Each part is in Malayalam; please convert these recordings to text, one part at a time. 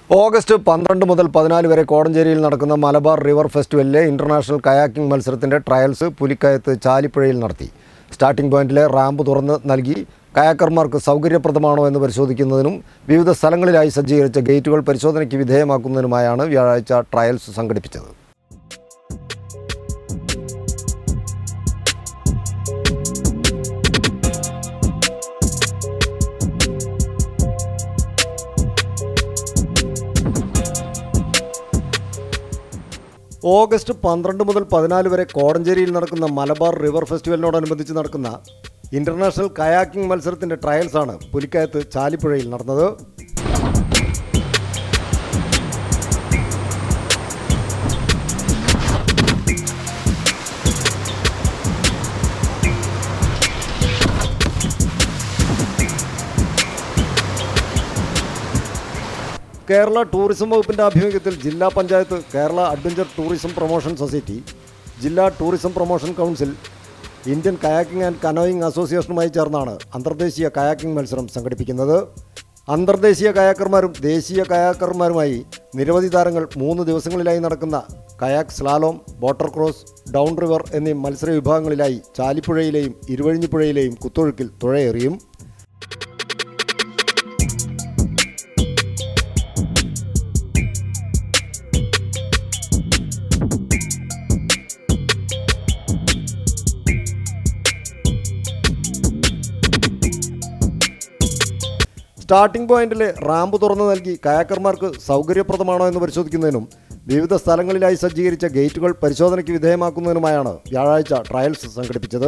ഓഗസ്റ്റ് പന്ത്രണ്ട് മുതൽ പതിനാല് വരെ കോടഞ്ചേരിയിൽ നടക്കുന്ന മലബാർ റിവർ ഫെസ്റ്റിവലിലെ ഇന്റർനാഷണൽ കയാക്കിംഗ് മത്സരത്തിന്റെ ട്രയൽസ് പുലിക്കയത്ത് ചാലിപ്പുഴയിൽ നടത്തി സ്റ്റാർട്ടിംഗ് പോയിന്റിലെ റാമ്പ് തുറന്ന് നൽകി കയാക്കർമാർക്ക് സൗകര്യപ്രദമാണോ എന്ന് പരിശോധിക്കുന്നതിനും വിവിധ സ്ഥലങ്ങളിലായി സജ്ജീകരിച്ച ഗേറ്റുകൾ പരിശോധനയ്ക്ക് വിധേയമാക്കുന്നതിനുമായാണ് വ്യാഴാഴ്ച ട്രയൽസ് സംഘടിപ്പിച്ചത് ഓഗസ്റ്റ് പന്ത്രണ്ട് മുതൽ പതിനാല് വരെ കോടഞ്ചേരിയിൽ നടക്കുന്ന മലബാർ റിവർ ഫെസ്റ്റിവലിനോടനുബന്ധിച്ച് നടക്കുന്ന ഇന്റർനാഷണൽ കയാക്കിംഗ് മത്സരത്തിന്റെ ട്രയൽസാണ് പുലിക്കയത്ത് ചാലിപ്പുഴയിൽ നടന്നത് കേരള ടൂറിസം വകുപ്പിന്റെ ആഭിമുഖ്യത്തിൽ ജില്ലാ panchayat Kerala adventure tourism promotion society ജില്ലാ tourism promotion council Indian kayaking and canoeing അസോസിയേഷനുമായി ചേർന്നാണ് അന്തർദേശീയ കയാക്കിംഗ് മത്സരം സംഘടിപ്പിക്കുന്നത് അന്തർദേശീയ കയാക്കർമാരും ദേശീയ കയാക്കർമാരുമായി നിരവധി താരങ്ങൾ മൂന്ന് ദിവസങ്ങളിലായി നടക്കുന്ന kayak slalom boater cross down river എന്നീ മത്സര വിഭാഗങ്ങളിലായി ചാലിപ്പുഴയിലെയും ഇരുവഴിഞ്ഞിപ്പുഴയിലെയും കുത്തൊഴുക്കിൽ തുഴയേറിയും സ്റ്റാർട്ടിംഗ് പോയിന്റിലെ റാമ്പ് തുറന്നു നൽകി കയാക്കർമാർക്ക് സൗകര്യപ്രദമാണോ എന്ന് പരിശോധിക്കുന്നതിനും വിവിധ സ്ഥലങ്ങളിലായി സജ്ജീകരിച്ച ഗേറ്റുകൾ പരിശോധനയ്ക്ക് വിധേയമാക്കുന്നതിനുമായാണ് വ്യാഴാഴ്ച ട്രയൽസ് സംഘടിപ്പിച്ചത്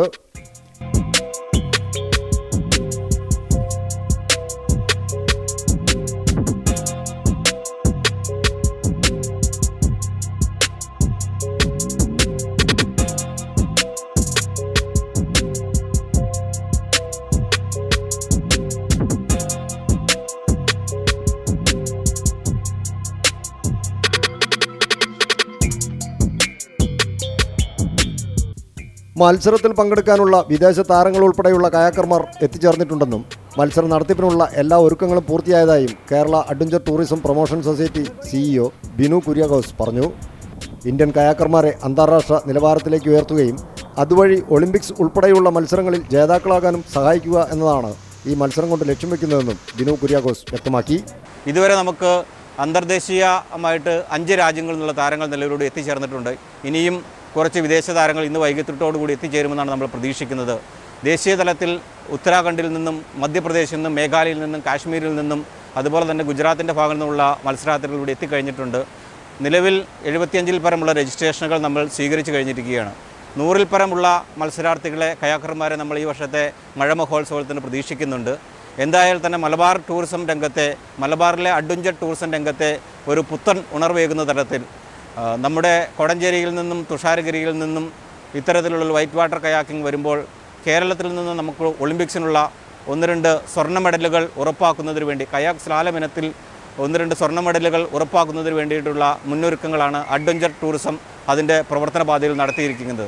മത്സരത്തിൽ പങ്കെടുക്കാനുള്ള വിദേശ താരങ്ങൾ ഉൾപ്പെടെയുള്ള കയാക്കർമാർ എത്തിച്ചേർന്നിട്ടുണ്ടെന്നും മത്സരം നടത്തിപ്പിനുള്ള എല്ലാ ഒരുക്കങ്ങളും പൂർത്തിയായതായും Kerala adventure tourism promotion society CEO Binu Kuriakose പറഞ്ഞു ഇന്ത്യൻ കയാക്കർമാരെ അന്താരാഷ്ട്ര നിലവാരത്തിലേക്ക് ഉയർത്തുകയും അതുവഴി ഒളിമ്പിക്സ് ഉൾപ്പെടെയുള്ള മത്സരങ്ങളിൽ ജേതാക്കളാകാനും സഹായിക്കുക എന്നതാണ് ഈ മത്സരം കൊണ്ട് ലക്ഷ്യം വെക്കുന്നതെന്നും ബിനു കുര്യാഗോസ് വ്യക്തമാക്കി ഇതുവരെ നമുക്ക് അന്തർദേശീയമായിട്ട് അഞ്ച് രാജ്യങ്ങളിൽ നിന്നുള്ള താരങ്ങൾ നിലവിലൂടെ എത്തിച്ചേർന്നിട്ടുണ്ട് ഇനിയും കുറച്ച് വിദേശ താരങ്ങൾ ഇന്ന് വൈകിട്ടോടുകൂടി എത്തിച്ചേരുമെന്നാണ് നമ്മൾ പ്രതീക്ഷിക്കുന്നത് ദേശീയ തലത്തിൽ ഉത്തരാഖണ്ഡിൽ നിന്നും മധ്യപ്രദേശിൽ നിന്നും മേഘാലയയിൽ നിന്നും കാശ്മീരിൽ നിന്നും അതുപോലെ തന്നെ ഗുജറാത്തിൻ്റെ ഭാഗത്തു നിന്നുള്ള മത്സരാർത്ഥികൾ ഇവിടെ എത്തിക്കഴിഞ്ഞിട്ടുണ്ട് നിലവിൽ എഴുപത്തിയഞ്ചിൽ പരമുള്ള രജിസ്ട്രേഷനുകൾ നമ്മൾ സ്വീകരിച്ചു കഴിഞ്ഞിരിക്കുകയാണ് നൂറിൽ പരമുള്ള മത്സരാർത്ഥികളെ കയാക്കർമാരെ നമ്മൾ ഈ വർഷത്തെ മഴ മഹോത്സവത്തിന് പ്രതീക്ഷിക്കുന്നുണ്ട് എന്തായാലും തന്നെ മലബാർ ടൂറിസം രംഗത്തെ മലബാറിലെ അഡ്വഞ്ചർ ടൂറിസം രംഗത്തെ ഒരു പുത്തൻ ഉണർവേകുന്ന തരത്തിൽ ആ, നമ്മുടെ കൊടഞ്ചേരിയിൽ നിന്നും തുഷാരഗിരിയിൽ നിന്നും ഇത്തരത്തിലുള്ള വൈറ്റ് വാട്ടർ കയാക്കിംഗ് വരുമ്പോൾ കേരളത്തിൽ നിന്ന് നമുക്ക് ഒളിമ്പിക്സിനുള്ള ഒന്ന് രണ്ട് സ്വർണ്ണ മെഡലുകൾ ഉറപ്പാക്കുന്നതിന് വേണ്ടി കയാക്ക് സ്ലാലം ഇനത്തിൽ ഒന്ന് രണ്ട് സ്വർണ്ണ മെഡലുകൾ ഉറപ്പാക്കുന്നതിന് വേണ്ടിയിട്ടുള്ള മുന്നൊരുക്കങ്ങളാണ് അഡ്വഞ്ചർ ടൂറിസം അതിൻ്റെ പ്രവർത്തന പാതയിൽ നടത്തിയിരിക്കുന്നത്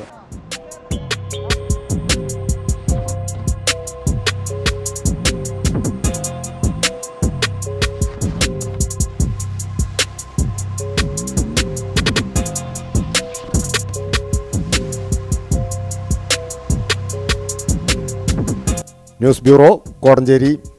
ന്യൂസ് ബ്യൂറോ കോടഞ്ചേരി